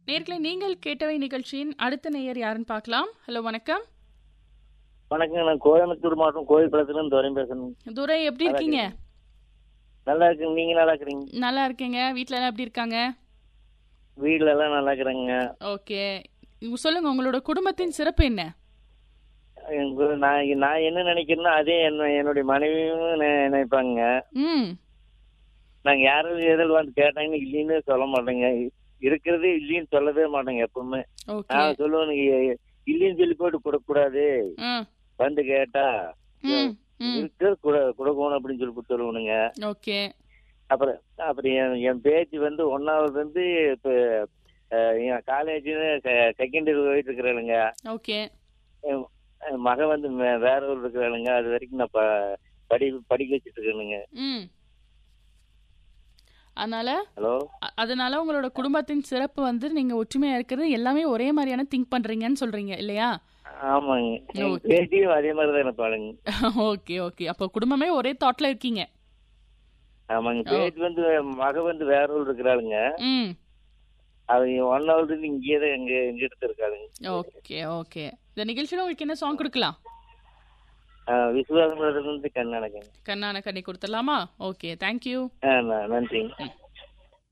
நேர்களை நீங்கள் கேட்டவை நிகழ்ச்சியின் அடுத்த நேயர் யாருன்னு பார்க்கலாம் ஹலோ வணக்கம் வணக்கம் நான் கோயம்புத்தூர் மாவட்டம் கோயில்புரத்துலேருந்து துரையும் பேசுறேன் துரை எப்படி இருக்கீங்க நல்லா இருக்கு நீங்க நல்லா இருக்கிறீங்க நல்லா இருக்கேங்க வீட்ல எல்லாம் எப்படி இருக்காங்க வீட்ல எல்லாம் நல்லா இருக்கிறேங்க ஓகே சொல்லுங்க உங்களோட குடும்பத்தின் சிறப்பு என்ன எங்க- நான் நான் என்ன நினைக்கிறேனோ அதே என்ன என்னுடைய மனைவியும் நி- நினைப்பாங்க ம் நாங்க யாரும் எதில் வந்து கேட்டாங்கன்னு இல்லைன்னு சொல்ல மாட்டேங்க இருக்கிறது இல்லைன்னு சொல்லவே மாட்டேங்க எப்பவுமே ஓகே நான் சொல்லுவேன் நீங்க இல்லைன்னு சொல்லி போட்டு கொடுக்கக்கூடாது ம் வந்து கேட்டா ம் ம் இருக்கு கொடு- கொடுக்கணும் அப்படின்னு சொல்லி கொடுத்து சொல்லுவனுங்க ஓகே அப்புறம் அப்புறம் என் என் பேச்சு வந்து ஒன்னாவது வந்து இப்போ என் காலேஜ் செகண்ட் இயர் போயிட்டு இருக்கிறேனுங்க ஓகே என் என் மகன் வந்து மே- வேற ஊர் இருக்கிறானுங்க அது வரைக்கும் நான் ப- படி படிக்க வச்சுட்டு இருக்கேனுங்க ம் அதனால ஹலோ அ- அதனால உங்களோட குடும்பத்தின் சிறப்பு வந்து நீங்க ஒற்றுமையா இருக்கிறது எல்லாமே ஒரே மாதிரியான திங்க் பண்றீங்கன்னு சொல்றீங்க இல்லையா ஆமாங்க என் Okay. பேட்டியும் அதே மாதிரி தான் நினைப்பாளுங்க ஓகே ஓகே அப்போ குடும்பமே ஒரே தாட்ல இருக்கீங்க ஆமாங்க பேட்டி வந்து மக வந்து வேற ஊர் இருக்கிறாளுங்க ம் அவங்க ஒன் ஹவர் இருந்து இங்கேயே தான் எங்க எங்க இடத்துல இருக்காளுங்க ஓகே ஓகே இந்த நிகழ்ச்சியில உங்களுக்கு என்ன சாங் கொடுக்கலாம் விசுவாசம் இருந்து கண்ணு நினைக்கிறேன் கண்ணான கண்ணி கொடுத்துடலாமா ஓகே தேங்க்யூ நன்றிங்க ம்